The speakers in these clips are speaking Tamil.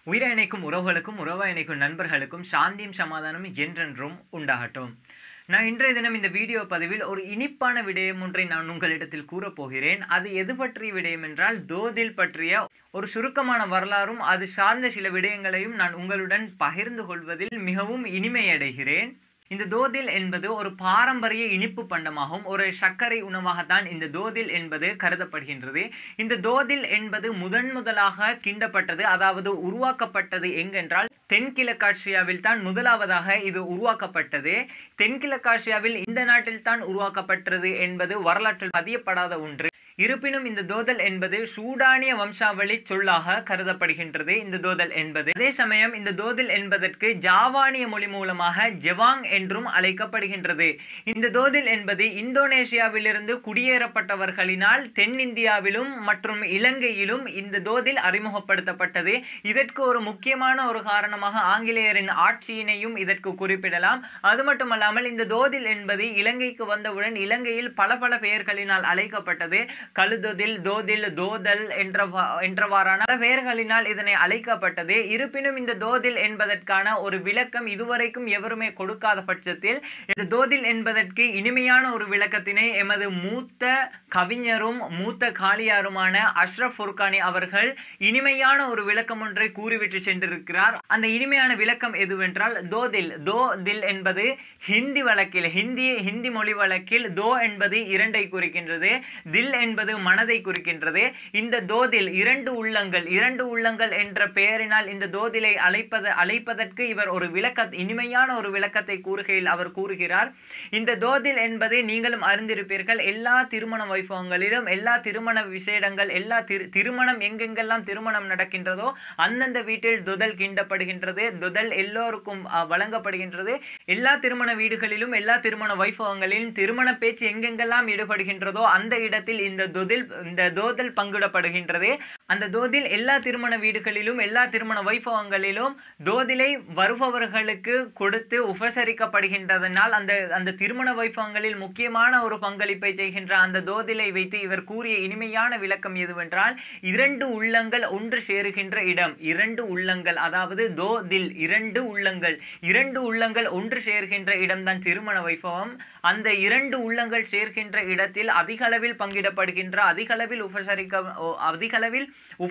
உயிரை இணைக்கும் உறவுகளுக்கும் உறவை இணைக்கும் நண்பர்களுக்கும் சாந்தியும் சமாதானம் என்றென்றும் உண்டாகட்டும் நான் இன்றைய தினம் இந்த வீடியோ பதிவில் ஒரு இனிப்பான விடயம் ஒன்றை நான் உங்களிடத்தில் கூறப்போகிறேன் அது எது பற்றிய விடயம் என்றால் தோதில் பற்றிய ஒரு சுருக்கமான வரலாறும் அது சார்ந்த சில விடயங்களையும் நான் உங்களுடன் பகிர்ந்து கொள்வதில் மிகவும் இனிமையடைகிறேன் இந்த தோதில் என்பது ஒரு பாரம்பரிய இனிப்பு பண்டமாகும் ஒரு சர்க்கரை உணவாகத்தான் இந்த தோதில் என்பது கருதப்படுகின்றது இந்த தோதில் என்பது முதன் முதலாக கிண்டப்பட்டது அதாவது உருவாக்கப்பட்டது எங்கென்றால் தென்கிழக்காசியாவில் தான் முதலாவதாக இது உருவாக்கப்பட்டது தென்கிழக்காசியாவில் இந்த நாட்டில் தான் உருவாக்கப்பட்டது என்பது வரலாற்றில் பதியப்படாத ஒன்று இருப்பினும் இந்த தோதல் என்பது சூடானிய வம்சாவளி சொல்லாக கருதப்படுகின்றது இந்த தோதல் என்பது அதே சமயம் இந்த தோதல் என்பதற்கு ஜாவானிய மொழி மூலமாக ஜெவாங் என்றும் அழைக்கப்படுகின்றது இந்த தோதில் என்பது இந்தோனேசியாவிலிருந்து குடியேறப்பட்டவர்களினால் தென்னிந்தியாவிலும் மற்றும் இலங்கையிலும் இந்த தோதில் அறிமுகப்படுத்தப்பட்டது இதற்கு ஒரு முக்கியமான ஒரு காரணமாக ஆங்கிலேயரின் ஆட்சியினையும் இதற்கு குறிப்பிடலாம் அது மட்டுமல்லாமல் இந்த தோதில் என்பது இலங்கைக்கு வந்தவுடன் இலங்கையில் பல பல பெயர்களினால் அழைக்கப்பட்டது கழுதொதில் தோதில் தோதல் என்ற என்றவாறான பல பெயர்களினால் இதனை அழைக்கப்பட்டது இருப்பினும் இந்த தோதில் என்பதற்கான ஒரு விளக்கம் இதுவரைக்கும் எவருமே கொடுக்காத பட்சத்தில் இந்த தோதில் என்பதற்கு இனிமையான ஒரு விளக்கத்தினை எமது மூத்த கவிஞரும் மூத்த காளியாருமான அஷ்ரப் ஃபுர்கானி அவர்கள் இனிமையான ஒரு விளக்கம் ஒன்றை கூறிவிட்டு சென்றிருக்கிறார் அந்த இனிமையான விளக்கம் எதுவென்றால் தோதில் தோ தில் என்பது ஹிந்தி வழக்கில் ஹிந்தி ஹிந்தி மொழி வழக்கில் தோ என்பது இரண்டை குறிக்கின்றது தில் என்பது மனதை குறிக்கின்றது இந்த தோதில் இரண்டு உள்ளங்கள் இரண்டு உள்ளங்கள் என்ற பெயரினால் இந்த தோதிலை அழைப்பது அழைப்பதற்கு இவர் ஒரு விளக்க இனிமையான ஒரு விளக்கத்தை கூறுகையில் அவர் கூறுகிறார் இந்த தோதில் என்பது நீங்களும் அறிந்திருப்பீர்கள் எல்லா திருமண வைபவங்களிலும் எல்லா திருமண விசேடங்கள் எல்லா திரு திருமணம் எங்கெங்கெல்லாம் திருமணம் நடக்கின்றதோ அந்தந்த வீட்டில் துதல் கிண்டப்படுகின்றது துதல் எல்லோருக்கும் வழங்கப்படுகின்றது எல்லா திருமண வீடுகளிலும் எல்லா திருமண வைபவங்களிலும் திருமண பேச்சு எங்கெங்கெல்லாம் ஈடுபடுகின்றதோ அந்த இடத்தில் இந்த தொதில் இந்த தோதல் பங்கிடப்படுகின்றது அந்த தோதில் எல்லா திருமண வீடுகளிலும் எல்லா திருமண வைபவங்களிலும் தோதிலை வருபவர்களுக்கு கொடுத்து உபசரிக்கப்படுகின்றதனால் அந்த அந்த திருமண வைபவங்களில் முக்கியமான ஒரு பங்களிப்பை செய்கின்ற அந்த தோதிலை வைத்து இவர் கூறிய இனிமையான விளக்கம் எதுவென்றால் இரண்டு உள்ளங்கள் ஒன்று சேருகின்ற இடம் இரண்டு உள்ளங்கள் அதாவது தோ தில் இரண்டு உள்ளங்கள் இரண்டு உள்ளங்கள் ஒன்று சேர்கின்ற இடம்தான் திருமண வைபவம் அந்த இரண்டு உள்ளங்கள் சேர்கின்ற இடத்தில் அதிக அளவில் பங்கிடப்படுகின்ற அதிக அளவில் உபசரிக்க அதிக அளவில்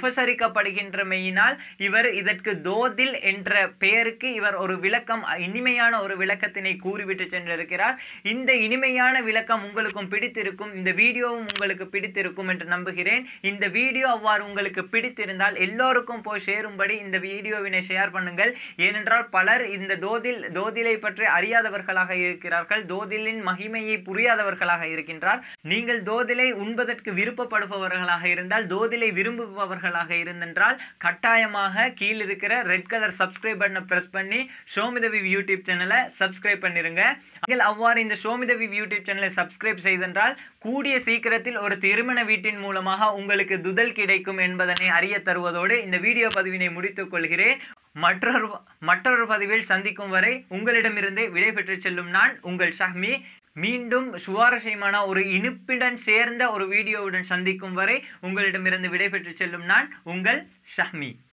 உபசரிக்கப்படுகின்றமையினால் இவர் இதற்கு தோதில் என்ற பெயருக்கு இவர் ஒரு விளக்கம் இனிமையான ஒரு விளக்கத்தினை கூறிவிட்டு சென்றிருக்கிறார் இந்த இனிமையான விளக்கம் உங்களுக்கும் பிடித்திருக்கும் இந்த வீடியோவும் உங்களுக்கு பிடித்திருக்கும் என்று நம்புகிறேன் இந்த வீடியோ அவ்வாறு உங்களுக்கு பிடித்திருந்தால் எல்லோருக்கும் போய் சேரும்படி இந்த வீடியோவினை ஷேர் பண்ணுங்கள் ஏனென்றால் பலர் இந்த தோதில் தோதிலை பற்றி அறியாதவர்களாக இருக்கிறார்கள் தோதிலின் மகிமையை புரியாதவர்களாக இருக்கின்றார் நீங்கள் தோதிலை உண்பதற்கு விருப்பப்படுபவர்களாக இருந்தால் தோதிலை விரும்புபவர்களாக இருந்தென்றால் கட்டாயமாக கீழ் இருக்கிற ரெட் கலர் சப்ஸ்கிரைப் பட்டனை ப்ரெஸ் பண்ணி ஷோமிதவி யூடியூப் சேனலை சப்ஸ்கிரைப் பண்ணிருங்க நீங்கள் அவ்வாறு இந்த ஷோமிதவி யூடியூப் சேனலை சப்ஸ்கிரைப் செய்தென்றால் கூடிய சீக்கிரத்தில் ஒரு திருமண வீட்டின் மூலமாக உங்களுக்கு துதல் கிடைக்கும் என்பதனை அறிய தருவதோடு இந்த வீடியோ பதிவினை முடித்துக் கொள்கிறேன் மற்றொரு மற்றொரு பதிவில் சந்திக்கும் வரை உங்களிடமிருந்து விடைபெற்று செல்லும் நான் உங்கள் ஷஹ்மி மீண்டும் சுவாரஸ்யமான ஒரு இனிப்புடன் சேர்ந்த ஒரு வீடியோவுடன் சந்திக்கும் வரை உங்களிடமிருந்து விடைபெற்று செல்லும் நான் உங்கள் ஷஹ்மி